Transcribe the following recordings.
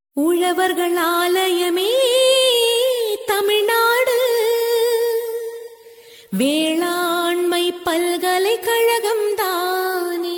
உழவர்கள் ஆலயமே தமிழ்நாடு வேளாண்மை பல்கலைக்கழகம் தானே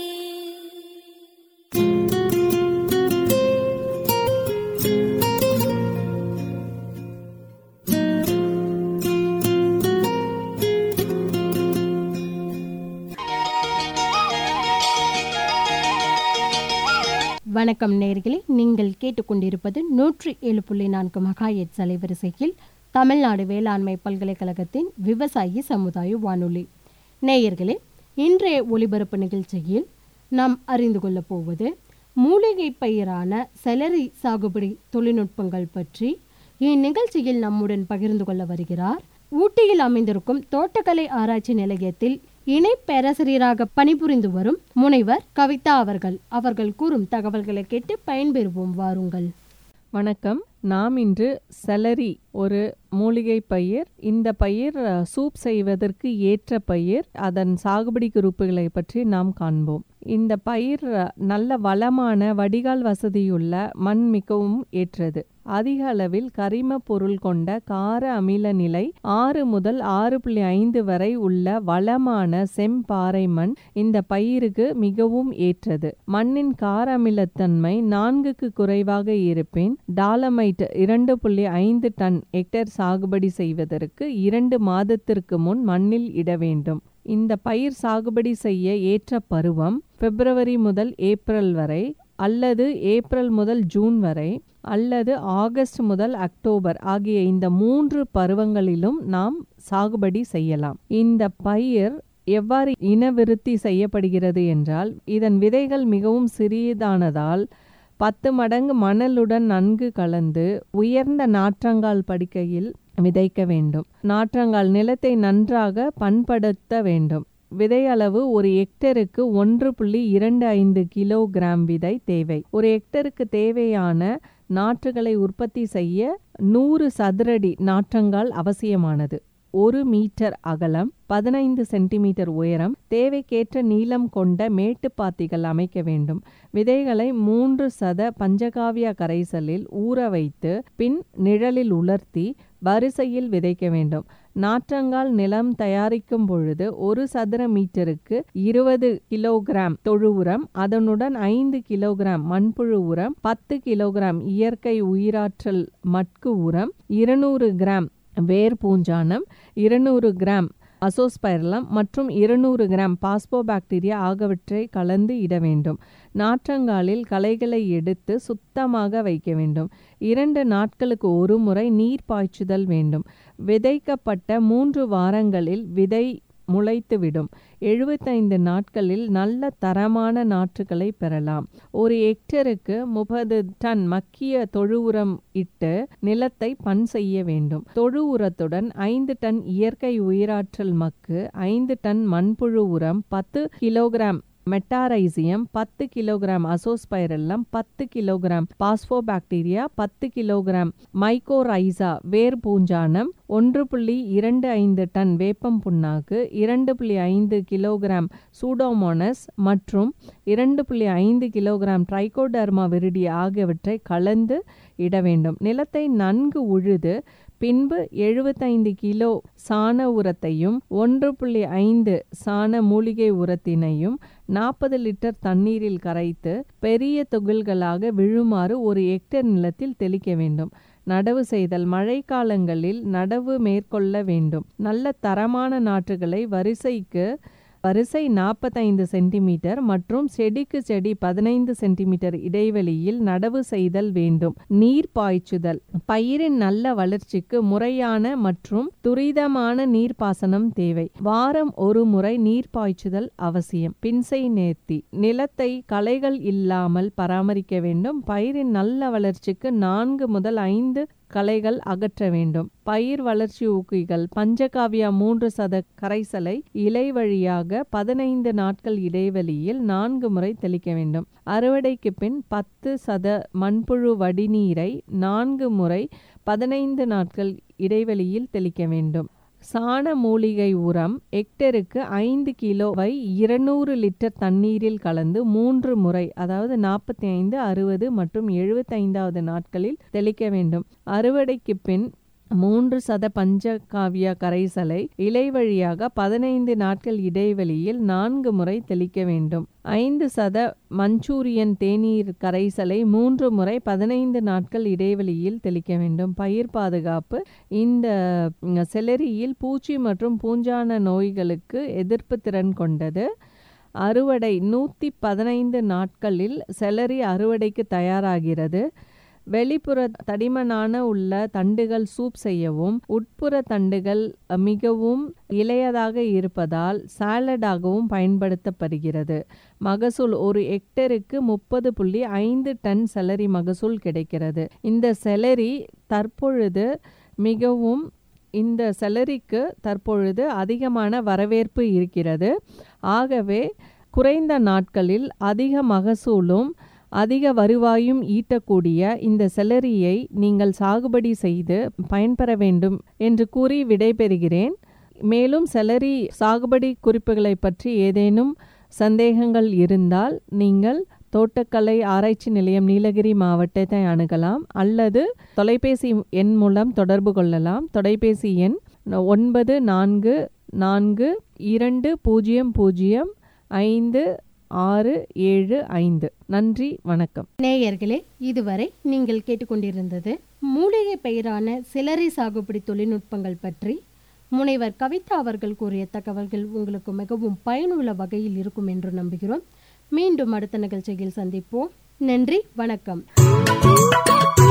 வணக்கம் நேர்களே நீங்கள் கேட்டுக்கொண்டிருப்பது நூற்றி ஏழு புள்ளி நான்கு மகாயட் அலைவரிசையில் தமிழ்நாடு வேளாண்மை பல்கலைக்கழகத்தின் விவசாயி சமுதாய வானொலி நேயர்களே இன்றைய ஒளிபரப்பு நிகழ்ச்சியில் நாம் அறிந்து கொள்ளப் போவது மூலிகை பயிரான செலரி சாகுபடி தொழில்நுட்பங்கள் பற்றி இந்நிகழ்ச்சியில் நம்முடன் பகிர்ந்து கொள்ள வருகிறார் ஊட்டியில் அமைந்திருக்கும் தோட்டக்கலை ஆராய்ச்சி நிலையத்தில் இணை பேராசிரியராக பணிபுரிந்து வரும் முனைவர் கவிதா அவர்கள் அவர்கள் கூறும் தகவல்களை கேட்டு பயன்பெறுவோம் வாருங்கள் வணக்கம் நாம் இன்று செலரி ஒரு மூலிகை பயிர் இந்த பயிர் அஹ், சூப் செய்வதற்கு ஏற்ற பயிர் அதன் சாகுபடி குறிப்புகளை பற்றி நாம் காண்போம் இந்த பயிர் அஹ், நல்ல வளமான வடிகால் வசதியுள்ள மண் மிகவும் ஏற்றது அதிக அளவில் கரிம பொருள் கொண்ட கார அமில நிலை ஆறு முதல் ஆறு புள்ளி ஐந்து வரை உள்ள வளமான செம்பாறை மண் இந்த பயிருக்கு மிகவும் ஏற்றது மண்ணின் கார அமிலத்தன்மை நான்குக்கு குறைவாக இருப்பின் டாலமைட் இரண்டு புள்ளி ஐந்து டன் ஹெக்டேர் சாகுபடி செய்வதற்கு இரண்டு மாதத்திற்கு முன் மண்ணில் இட வேண்டும் இந்த பயிர் சாகுபடி செய்ய ஏற்ற பருவம் பிப்ரவரி முதல் ஏப்ரல் வரை அல்லது ஏப்ரல் முதல் ஜூன் வரை அல்லது ஆகஸ்ட் முதல் அக்டோபர் ஆகிய இந்த மூன்று பருவங்களிலும் நாம் சாகுபடி செய்யலாம் இந்த பயிர் எவ்வாறு இனவிருத்தி செய்யப்படுகிறது என்றால் இதன் விதைகள் மிகவும் சிறியதானதால் பத்து மடங்கு மணலுடன் நன்கு கலந்து உயர்ந்த நாற்றங்கால் படுக்கையில் விதைக்க வேண்டும் நாற்றங்கால் நிலத்தை நன்றாக பண்படுத்த வேண்டும் விதை அளவு ஒரு ஹெக்டருக்கு ஒன்று புள்ளி இரண்டு ஐந்து கிலோகிராம் விதை தேவை ஒரு ஹெக்டருக்கு தேவையான நாற்றுகளை உற்பத்தி செய்ய நூறு சதுரடி நாற்றங்கால் அவசியமானது ஒரு மீட்டர் அகலம் பதினைந்து சென்டிமீட்டர் உயரம் தேவைக்கேற்ற நீளம் கொண்ட மேட்டுப்பாத்திகள் அமைக்க வேண்டும் விதைகளை மூன்று சத பஞ்சகாவிய கரைசலில் ஊற வைத்து பின் நிழலில் உலர்த்தி வரிசையில் விதைக்க வேண்டும் நாற்றங்கால் நிலம் தயாரிக்கும் பொழுது ஒரு சதுர மீட்டருக்கு இருபது கிலோகிராம் தொழு உரம் அதனுடன் ஐந்து கிலோகிராம் மண்புழு உரம் பத்து கிலோகிராம் இயற்கை உயிராற்றல் மட்கு உரம் இருநூறு கிராம் வேர் பூஞ்சானம் இருநூறு கிராம் அசோஸ்பைரலம் மற்றும் இருநூறு கிராம் பாஸ்போபாக்டீரியா ஆகியவற்றை கலந்து இட வேண்டும் நாற்றங்காலில் களைகளை எடுத்து சுத்தமாக வைக்க வேண்டும் இரண்டு நாட்களுக்கு ஒரு முறை நீர் பாய்ச்சுதல் வேண்டும் விதைக்கப்பட்ட மூன்று வாரங்களில் விதை முளைத்துவிடும் எழுபத்தைந்து நாட்களில் நல்ல தரமான நாற்றுகளை பெறலாம் ஒரு ஹெக்டருக்கு முப்பது டன் மக்கிய தொழு உரம் இட்டு நிலத்தை பண் செய்ய வேண்டும் தொழு உரத்துடன் ஐந்து டன் இயற்கை உயிராற்றல் மக்கு ஐந்து டன் மண்புழு உரம் பத்து கிலோகிராம் மெட்டாரைசியம் பத்து கிலோகிராம் அசோஸ்பைரல்லம் பத்து கிலோகிராம் பாஸ்போபாக்டீரியா பத்து கிலோகிராம் மைக்கோரைசா வேர் பூஞ்சானம் ஒன்று புள்ளி இரண்டு ஐந்து டன் வேப்பம் புண்ணாக்கு இரண்டு புள்ளி ஐந்து கிலோகிராம் சூடோமோனஸ் மற்றும் இரண்டு புள்ளி ஐந்து கிலோகிராம் ட்ரைகோடர்மா விரிடி ஆகியவற்றை கலந்து இட வேண்டும் நிலத்தை நன்கு உழுது பின்பு எழுபத்தைந்து கிலோ சாண உரத்தையும் ஒன்று புள்ளி ஐந்து சாண மூலிகை உரத்தினையும் நாற்பது லிட்டர் தண்ணீரில் கரைத்து பெரிய துகள்களாக விழுமாறு ஒரு ஹெக்டேர் நிலத்தில் தெளிக்க வேண்டும் நடவு செய்தல் மழைக்காலங்களில் நடவு மேற்கொள்ள வேண்டும் நல்ல தரமான நாற்றுகளை வரிசைக்கு வரிசை நாற்பத்தைந்து சென்டிமீட்டர் மற்றும் செடிக்கு செடி பதினைந்து சென்டிமீட்டர் இடைவெளியில் நடவு செய்தல் வேண்டும் நீர் பாய்ச்சுதல் பயிரின் நல்ல வளர்ச்சிக்கு முறையான மற்றும் துரிதமான நீர்ப்பாசனம் தேவை வாரம் ஒரு முறை நீர் பாய்ச்சுதல் அவசியம் பின்சை நேர்த்தி நிலத்தை களைகள் இல்லாமல் பராமரிக்க வேண்டும் பயிரின் நல்ல வளர்ச்சிக்கு நான்கு முதல் ஐந்து களைகள் அகற்ற வேண்டும் பயிர் வளர்ச்சி ஊக்கிகள் பஞ்சகாவியா மூன்று சத கரைசலை இலை வழியாக பதினைந்து நாட்கள் இடைவெளியில் நான்கு முறை தெளிக்க வேண்டும் அறுவடைக்கு பின் பத்து சத மண்புழு வடிநீரை நான்கு முறை பதினைந்து நாட்கள் இடைவெளியில் தெளிக்க வேண்டும் சாண மூலிகை உரம் ஹெக்டருக்கு ஐந்து கிலோவை இருநூறு லிட்டர் தண்ணீரில் கலந்து மூன்று முறை அதாவது நாற்பத்தி ஐந்து அறுபது மற்றும் எழுபத்தைந்தாவது நாட்களில் தெளிக்க வேண்டும் அறுவடைக்கு பின் மூன்று சத பஞ்சகாவிய கரைசலை இலை வழியாக பதினைந்து நாட்கள் இடைவெளியில் நான்கு முறை தெளிக்க வேண்டும் ஐந்து சத மஞ்சூரியன் தேநீர் கரைசலை மூன்று முறை பதினைந்து நாட்கள் இடைவெளியில் தெளிக்க வேண்டும் பயிர் பாதுகாப்பு இந்த ம், செலரியில் பூச்சி மற்றும் பூஞ்சான நோய்களுக்கு எதிர்ப்பு திறன் கொண்டது அறுவடை நூற்றி பதினைந்து நாட்களில் செலரி அறுவடைக்கு தயாராகிறது வெளிப்புற தடிமனான உள்ள தண்டுகள் சூப் செய்யவும் உட்புற தண்டுகள் மிகவும் இளையதாக இருப்பதால் சாலடாகவும் பயன்படுத்தப்படுகிறது மகசூல் ஒரு ஹெக்டருக்கு முப்பது புள்ளி ஐந்து டன் செலரி மகசூல் கிடைக்கிறது இந்த செலரி தற்பொழுது மிகவும் இந்த செலரிக்கு தற்பொழுது அதிகமான வரவேற்பு இருக்கிறது ஆகவே குறைந்த நாட்களில் அதிக மகசூலும் அதிக வருவாயும் ஈட்டக்கூடிய இந்த செலரியை நீங்கள் சாகுபடி செய்து பயன்பெற வேண்டும் என்று கூறி விடைபெறுகிறேன் மேலும் செலரி சாகுபடி குறிப்புகளை பற்றி ஏதேனும் சந்தேகங்கள் இருந்தால் நீங்கள் தோட்டக்கலை ஆராய்ச்சி நிலையம் நீலகிரி மாவட்டத்தை அணுகலாம் அல்லது தொலைபேசி எண் மூலம் தொடர்பு கொள்ளலாம் தொலைபேசி எண் ஒன்பது நான்கு நான்கு இரண்டு பூஜ்ஜியம் பூஜ்ஜியம் ஐந்து ஆறு ஏழு ஐந்து நன்றி வணக்கம் நேயர்களே இதுவரை நீங்கள் கேட்டுக்கொண்டிருந்தது மூலிகை பயிரான சிலரி சாகுபடி தொழில்நுட்பங்கள் பற்றி முனைவர் கவிதா அவர்கள் கூறிய தகவல்கள் உங்களுக்கு மிகவும் பயனுள்ள வகையில் இருக்கும் என்று நம்புகிறோம் மீண்டும் அடுத்த நிகழ்ச்சியில் சந்திப்போம் நன்றி வணக்கம்